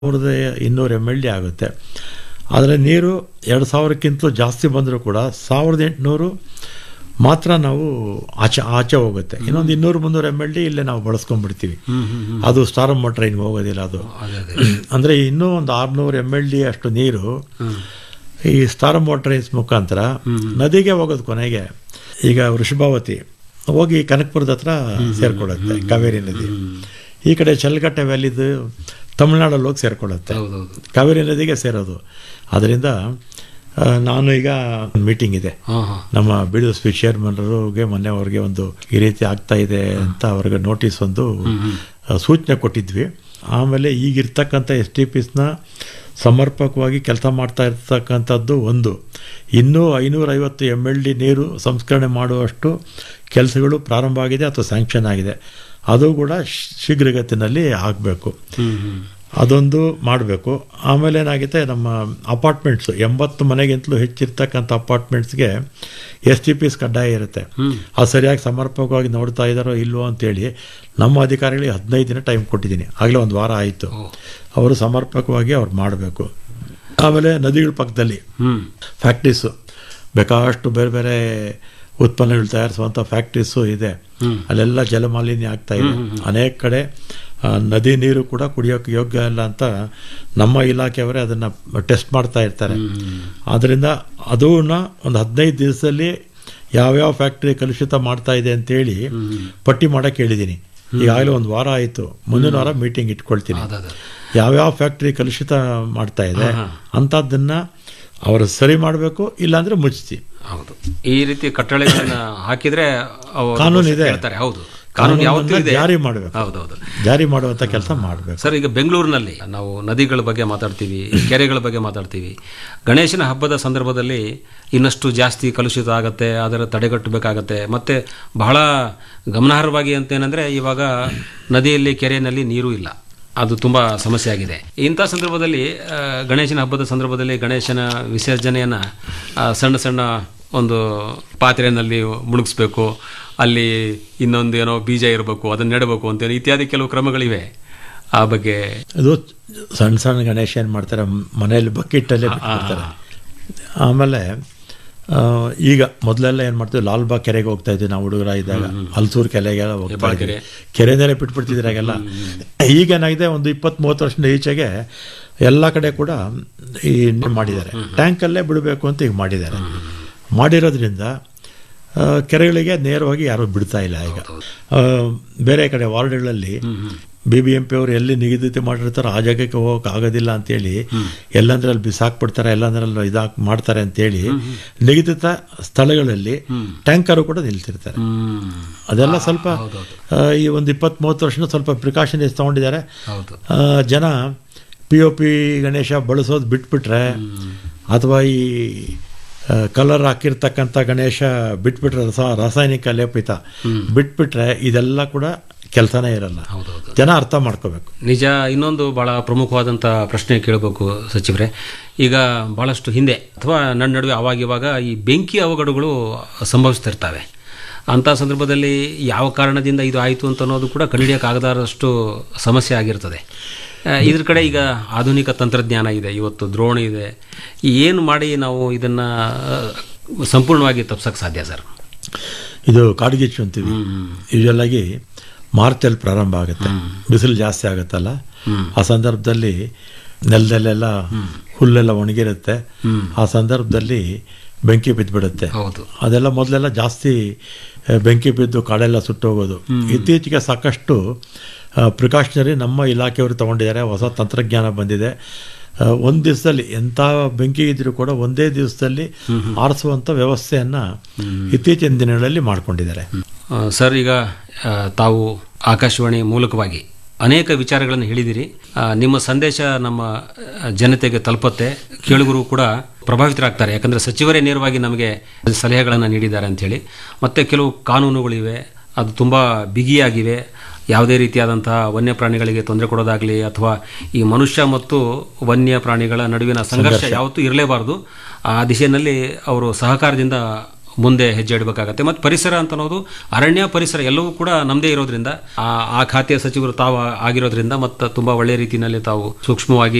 ಸಾವಿರದ ಇನ್ನೂರು M L D ಆಗುತ್ತೆ ಆದರೆ ನೀರು ಎರಡು ಸಾವಿರಕ್ಕಿಂತಲೂ ಜಾಸ್ತಿ ಬಂದರೂ ಕೂಡ ಸಾವಿರದ ಎಂಟುನೂರು ಮಾತ್ರ ನಾವು ಆಚೆ ಆಚೆ ಹೋಗುತ್ತೆ ಇನ್ನೊಂದು ಇನ್ನೂರು ಮುನ್ನೂರು ಎಮ್ ಎಲ್ ಡಿ ಇಲ್ಲೇ ನಾವು ಬಳಸ್ಕೊಂಡ್ಬಿಡ್ತೀವಿ ಅದು ಸ್ಟಾರಮ್ ಟ್ರೈನ್ಗೆ ಹೋಗೋದಿಲ್ಲ ಅದು ಅಂದರೆ ಇನ್ನೂ ಒಂದು ಆರುನೂರು ಎಮ್ ಎಲ್ ಡಿ ಅಷ್ಟು ನೀರು ಈ ಸ್ಟಾರಮ್ ಟ್ರೈನ್ಸ್ ಮುಖಾಂತರ ನದಿಗೆ ಹೋಗೋದು ಕೊನೆಗೆ ಈಗ ವೃಷಭಾವತಿ ಹೋಗಿ ಕನಕಪುರದ ಹತ್ರ ಸೇರ್ಕೊಳ್ಳುತ್ತೆ ಕಾವೇರಿ ನದಿ ಈ ಕಡೆ ಚಲ್ಗಟ್ಟೆ ವ್ಯಾಲಿದು ತಮಿಳ್ನಾಡಲ್ಲಿ ಹೋಗಿ ಸೇರ್ಕೊಳ್ಳುತ್ತೆ ಹೌದೌದು ಕಾವೇರಿ ನದಿಗೆ ಸೇರೋದು ಅದರಿಂದ ಆ, ನಾನು ಈಗ ಮೀಟಿಂಗ್ ಇದೆ ಹಾಂ ಹಾಂ ನಮ್ಮ ಬಿ ಡಿ ಎಸ್ ಚೇರ್ಮನ್ರಿಗೆ ಮೊನ್ನೆ ಅವ್ರಿಗೆ ಒಂದು ಈ ರೀತಿ ಆಗ್ತಾ ಇದೆ ಅಂತ ಅವ್ರಿಗೆ ನೋಟಿಸ್ ಒಂದು ಆ, ಸೂಚನೆ ಕೊಟ್ಟಿದ್ವಿ ಆಮೇಲೆ ಈಗಿರ್ತಕ್ಕಂಥ ಎಸ್ ಟಿ ಪಿಸ್ನ ಸಮರ್ಪಕವಾಗಿ ಕೆಲಸ ಮಾಡ್ತಾ ಇರ್ತಕ್ಕಂಥದ್ದು ಒಂದು ಇನ್ನೂ ಐನೂರೈವತ್ತು ಎಮ್ ಎಲ್ ಡಿ ನೀರು ಸಂಸ್ಕರಣೆ ಮಾಡುವಷ್ಟು ಕೆಲಸಗಳು ಪ್ರಾರಂಭ ಆಗಿದೆ ಅಥವಾ ಸ್ಯಾಂಕ್ಷನ್ ಆಗಿದೆ ಅದು ಕೂಡ ಶ್- ಶೀಘ್ರಗತಿನಲ್ಲಿ ಆಗಬೇಕು ಹ್ಮ್ ಹ್ಮ್ ಅದೊಂದು ಮಾಡಬೇಕು ಆಮೇಲೆ ಏನಾಗುತ್ತೆ ನಮ್ಮ ಅಪಾರ್ಟ್ಮೆಂಟ್ಸ್ ಎಂಬತ್ತು ಮನೆಗಿಂತಲೂ ಹೆಚ್ಚಿರ್ತಕ್ಕಂಥ ಅಪಾರ್ಟ್ಮೆಂಟ್ಸ್ಗೆ ಎಸ್ ಟಿ ಪಿಸ್ ಕಡ್ಡಾಯ ಇರುತ್ತೆ ಅದು ಸರಿಯಾಗಿ ಸಮರ್ಪಕವಾಗಿ ನೋಡ್ತಾ ಇದ್ದಾರೋ ಇಲ್ವೋ ಅಂತೇಳಿ ನಮ್ಮ ಅಧಿಕಾರಿಗಳಿಗೆ ಹದಿನೈದು ದಿನ ಟೈಮ್ ಕೊಟ್ಟಿದ್ದೀನಿ ಆಗಲೇ ಒಂದು ವಾರ ಆಯಿತು ಅವರು ಸಮರ್ಪಕವಾಗಿ ಅವ್ರು ಮಾಡಬೇಕು ಆಮೇಲೆ ನದಿಗಳ ಪಕ್ಕದಲ್ಲಿ ಹ್ಮ್ ಫ್ಯಾಕ್ಟ್ರೀಸು ಬೇಕಾಷ್ಟು ಬೇರೆ ಬೇರೆ ಉತ್ಪನ್ನಗಳು ತಯಾರಿಸುವಂಥ ಫ್ಯಾಕ್ಟ್ರೀಸು ಇದೆ ಅಲ್ಲೆಲ್ಲ ಜಲಮಾಲಿನ್ಯ ಆಗ್ತಾ ಇದೆ ಅನೇಕ ಕಡೆ ಆ, ನದಿ ನೀರು ಕೂಡ ಕುಡಿಯೋಕೆ ಯೋಗ್ಯ ಇಲ್ಲ ಅಂತ ನಮ್ಮ ಇಲಾಖೆಯವರೇ ಅದನ್ನು ಟೆಸ್ಟ್ ಮಾಡ್ತಾ ಇರ್ತಾರೆ ಆದ್ದರಿಂದ ಅದನ್ನ ಒಂದು ಹದಿನೈದು ದಿವಸದಲ್ಲಿ ಯಾವ್ಯಾವ ಫ್ಯಾಕ್ಟ್ರಿ ಕಲುಷಿತ ಮಾಡ್ತಾ ಇದೆ ಅಂತೇಳಿ ಪಟ್ಟಿ ಮಾಡೋಕ್ಕೆ ಹೇಳಿದ್ದೀನಿ ಈಗಾಗಲೇ ಒಂದು ವಾರ ಆಯಿತು ಮುಂದಿನ ವಾರ ಮೀಟಿಂಗ್ ಇಟ್ಕೊಳ್ತೀನಿ ಅದ ಅದ ಯಾವ್ಯಾವ ಫ್ಯಾಕ್ಟ್ರಿ ಕಲುಷಿತ ಮಾಡ್ತಾ ಇದೆ ಅಂಥದ್ದನ್ನ ಅವರು ಸರಿ ಮಾಡಬೇಕು ಇಲ್ಲಾಂದ್ರೆ ಮುಚ್ಚಿಸಿ ಹೌದು ಈ ರೀತಿ ಕಟ್ಟಳೆಗಳನ್ನ ಹಾಕಿದ್ರೆ ಅವರು ಕಾನೂನು ಇದೆ. ಕೇಳ್ತಾರೆ ಹೌದು ಕಾನೂನು ಯಾವತ್ತೂ ಕಾನೂನನ್ನ ಇದೆ ಜಾರಿ ಮಾಡಬೇಕು ಹೌದೌದು ಜಾರಿ ಮಾಡುವಂಥ ಕೆಲಸ ಮಾಡಬೇಕು ಸರ್ ಈಗ ಬೆಂಗಳೂರಿನಲ್ಲಿ ನಾವು ನದಿಗಳ ಬಗ್ಗೆ ಮಾತಾಡ್ತೀವಿ ಕೆರೆಗಳ ಬಗ್ಗೆ ಮಾತಾಡ್ತೀವಿ ಗಣೇಶನ ಹಬ್ಬದ ಸಂದರ್ಭದಲ್ಲಿ ಇನ್ನಷ್ಟು ಜಾಸ್ತಿ ಕಲುಷಿತ ಆಗತ್ತೆ ಅದರ ತಡೆಗಟ್ಟಬೇಕಾಗತ್ತೆ ಮತ್ತೆ ಬಹಳ ಗಮನಾರ್ಹವಾಗಿ ಅಂತ ಏನಂದ್ರೆ ಇವಾಗ ನದಿಯಲ್ಲಿ ಕೆರೆಯಲ್ಲಿ ನೀರು ಇಲ್ಲ ಅದು ತುಂಬಾ ಸಮಸ್ಯೆ ಆಗಿದೆ ಇಂಥ ಸಂದರ್ಭದಲ್ಲಿ ಆ, ಗಣೇಶನ ಹಬ್ಬದ ಸಂದರ್ಭದಲ್ಲಿ ಗಣೇಶನ ವಿಸರ್ಜನೆಯನ್ನ ಆ, ಸಣ್ಣ ಸಣ್ಣ ಒಂದು ಪಾತ್ರೆಯಲ್ಲಿ ಮುಳುಗಿಸ್ಬೇಕು ಅಲ್ಲಿ ಇನ್ನೊಂದು ಏನೋ ಬೀಜ ಇರಬೇಕು ಅದನ್ನ ನೆಡಬೇಕು ಅಂತ ಇತ್ಯಾದಿ ಕೆಲವು ಕ್ರಮಗಳಿವೆ ಆ ಬಗ್ಗೆ ಇದು ಸಣ್ಣ ಸಣ್ಣ ಗಣೇಶ ಏನು ಮಾಡ್ತಾರೆ ಮನೆಯಲ್ಲಿ ಬಕೆಟಲ್ಲೇ ಬಿಟ್ಬಿಡ್ತಾರೆ ಆಮೇಲೆ ಆ, ಈಗ ಮೊದಲೆಲ್ಲ ಏನು ಮಾಡ್ತೀವಿ ಲಾಲ್ಬಾಗ್ ಕೆರೆಗೆ ಹೋಗ್ತಾ ಇದ್ವಿ ನಾವು ಹುಡುಗರ ಇದ್ದಾಗ ಹಲ್ಸೂರು ಕೆರೆಗೆಲ್ಲ ಹೋಗ್ತಾ ಇದ್ವಿ ಕೆರೆನಲ್ಲೇ ಬಿಟ್ಬಿಡ್ತಿದ್ರು ಆಗೆಲ್ಲ ಈಗೇನಾಗಿದೆ ಒಂದು ಇಪ್ಪತ್ತ್ ಮೂವತ್ತು ವರ್ಷದ ಈಚೆಗೆ ಎಲ್ಲ ಕಡೆ ಕೂಡ ಈ ನೀರ್ ಮಾಡಿದ್ದಾರೆ ಟ್ಯಾಂಕಲ್ಲೇ ಬಿಡಬೇಕು ಅಂತ ಈಗ ಮಾಡಿದ್ದಾರೆ ಮಾಡಿರೋದ್ರಿಂದ ಆ, ಕೆರೆಗಳಿಗೆ ನೇರವಾಗಿ ಯಾರೂ ಬಿಡ್ತಾ ಇಲ್ಲ ಈಗ ಆ, ಬೇರೆ ಕಡೆ ವಾರ್ಡ್ಗಳಲ್ಲಿ ಬಿ ಬಿ ಎಂ ಪಿ ಅವರು ಎಲ್ಲಿ ನಿಗದಿತ ಮಾಡಿರ್ತಾರೋ ಆ ಜಾಗಕ್ಕೆ ಹೋಗಕ್ಕೆ ಆಗೋದಿಲ್ಲ ಅಂತೇಳಿ ಎಲ್ಲಂದ್ರಲ್ಲಿ ಬಿಸಾಕ್ಬಿಡ್ತಾರೆ ಎಲ್ಲಂದ್ರಲ್ಲಿ ಇದಾಕ್ ಮಾಡ್ತಾರೆ ಅಂತೇಳಿ ನಿಗದಿತ ಸ್ಥಳಗಳಲ್ಲಿ ಟ್ಯಾಂಕರು ಕೂಡ ನಿಲ್ತಿರ್ತಾರೆ ಅದೆಲ್ಲ ಸ್ವಲ್ಪ ಆ, ಈ ಒಂದು ಇಪ್ಪತ್ತ್ ಮೂವತ್ತು ವರ್ಷದ ಸ್ವಲ್ಪ ಪ್ರಿಕಾಷನ್ಸ್ ತಗೊಂಡಿದ್ದಾರೆ ಹೌದು ಆ, ಜನ ಪಿ ಒ ಪಿ ಗಣೇಶ ಬಳಸೋದು ಬಿಟ್ಬಿಟ್ರೆ ಅಥವಾ ಈ ಕಲರ್ ಹಾಕಿರ್ತಕ್ಕಂಥ ಗಣೇಶ ಬಿಟ್ಬಿಟ್ರೆ ರಸ ರಾಸಾಯನಿಕ ಲೇಪಿತ ಬಿಟ್ಬಿಟ್ರೆ ಇದೆಲ್ಲ ಕೂಡ ಕೆಲಸನೇ ಇರಲ್ಲ ಹೌದೌದು ಜನ ಅರ್ಥ ಮಾಡ್ಕೋಬೇಕು ನಿಜ ಇನ್ನೊಂದು ಬಹಳ ಪ್ರಮುಖವಾದಂಥ ಪ್ರಶ್ನೆ ಕೇಳಬೇಕು ಸಚಿವರೇ ಈಗ ಬಹಳಷ್ಟು ಹಿಂದೆ ಅಥವಾ ನನ್ನ ನಡುವೆ ಅವಾಗಿವಾಗ ಈ ಬೆಂಕಿ ಅವಘಡಗಳು ಸಂಭವಿಸ್ತಿರ್ತವೆ ಅಂಥ ಸಂದರ್ಭದಲ್ಲಿ ಯಾವ ಕಾರಣದಿಂದ ಇದು ಆಯಿತು ಅಂತ ಅನ್ನೋದು ಕೂಡ ಕಂಡುಹಿಡಿಯೋಕ್ಕಾಗದಾರಷ್ಟು ಸಮಸ್ಯೆ ಆಗಿರ್ತದೆ ಆ, ಇದ್ರ ಕಡೆ ಈಗ ಆಧುನಿಕ ತಂತ್ರಜ್ಞಾನ ಇದೆ ಇವತ್ತು ದ್ರೋಣ ಇದೆ ಏನು ಮಾಡಿ ನಾವು ಇದನ್ನು ಸಂಪೂರ್ಣವಾಗಿ ತಪ್ಸಕ್ಕೆ ಸಾಧ್ಯ ಸರ್ ಇದು ಕಾಡ್ಗಿಚ್ಚು ಅಂತೀವಿ ಯೂಶಲ್ ಆಗಿ ಮಾರ್ಚಲ್ಲಿ ಪ್ರಾರಂಭ ಆಗುತ್ತೆ ಬಿಸಿಲು ಜಾಸ್ತಿ ಆಗುತ್ತಲ್ಲ ಆ ಸಂದರ್ಭದಲ್ಲಿ ನೆಲದಲ್ಲೆಲ್ಲ ಹುಲ್ಲೆಲ್ಲ ಒಣಗಿರುತ್ತೆ ಆ ಸಂದರ್ಭದಲ್ಲಿ ಬೆಂಕಿ ಬಿದ್ದುಬಿಡುತ್ತೆ ಹೌದು ಅದೆಲ್ಲ ಮೊದಲೆಲ್ಲ ಜಾಸ್ತಿ ಆ, ಬೆಂಕಿ ಬಿದ್ದು ಕಾಡೆಲ್ಲ ಸುಟ್ಟೋಗೋದು ಇತ್ತೀಚೆಗೆ ಸಾಕಷ್ಟು ಪ್ರಿಕಾಷನರಿ ನಮ್ಮ ಇಲಾಖೆಯವರು ತಗೊಂಡಿದ್ದಾರೆ ಹೊಸ ತಂತ್ರಜ್ಞಾನ ಬಂದಿದೆ ಆ, ಒಂದು ದಿವಸದಲ್ಲಿ ಎಂಥ ಬೆಂಕಿ ಇದ್ರೂ ಕೂಡ ಒಂದೇ ದಿವಸದಲ್ಲಿ ಆರಿಸುವಂಥ ವ್ಯವಸ್ಥೆಯನ್ನು ಇತ್ತೀಚಿನ ದಿನಗಳಲ್ಲಿ ಮಾಡಿಕೊಂಡಿದ್ದಾರೆ ಆ, ಸರ್ ಈಗ ಆ, ತಾವು ಆಕಾಶವಾಣಿ ಮೂಲಕವಾಗಿ ಅನೇಕ ವಿಚಾರಗಳನ್ನು ಹೇಳಿದಿರಿ ಆ, ನಿಮ್ಮ ಸಂದೇಶ ನಮ್ಮ ಆ, ಜನತೆಗೆ ತಲುಪತ್ತೆ ಕೇಳುಗರು ಕೂಡ ಪ್ರಭಾವಿತರಾಗ್ತಾರೆ ಯಾಕಂದರೆ ಸಚಿವರೇ ನೇರವಾಗಿ ನಮಗೆ ಸಲಹೆಗಳನ್ನು ನೀಡಿದ್ದಾರೆ ಅಂಥೇಳಿ ಮತ್ತು ಕೆಲವು ಕಾನೂನುಗಳಿವೆ ಅದು ತುಂಬ ಬಿಗಿಯಾಗಿವೆ ಯಾವುದೇ ರೀತಿಯಾದಂತಹ ವನ್ಯ ಪ್ರಾಣಿಗಳಿಗೆ ತೊಂದರೆ ಕೊಡೋದಾಗಲಿ ಅಥವಾ ಈ ಮನುಷ್ಯ ಮತ್ತು ವನ್ಯ ಪ್ರಾಣಿಗಳ ನಡುವಿನ ಸಂಘರ್ಷ ಯಾವತ್ತೂ ಇರಲೇಬಾರದು ಆ ದಿಶೆಯಲ್ಲಿ ಅವರು ಸಹಕಾರದಿಂದ ಮುಂದೆ ಹೆಜ್ಜೆ ಇಡಬೇಕಾಗತ್ತೆ ಮತ್ತು ಪರಿಸರ ಅಂತ ಅನ್ನೋದು ಅರಣ್ಯ ಪರಿಸರ ಎಲ್ಲವೂ ಕೂಡ ನಮ್ಮದೇ ಇರೋದ್ರಿಂದ ಆ ಆ ಖಾತೆಯ ಸಚಿವರು ತಾವು ಆಗಿರೋದ್ರಿಂದ ಮತ್ತು ತುಂಬ ಒಳ್ಳೆಯ ರೀತಿಯಲ್ಲಿ ತಾವು ಸೂಕ್ಷ್ಮವಾಗಿ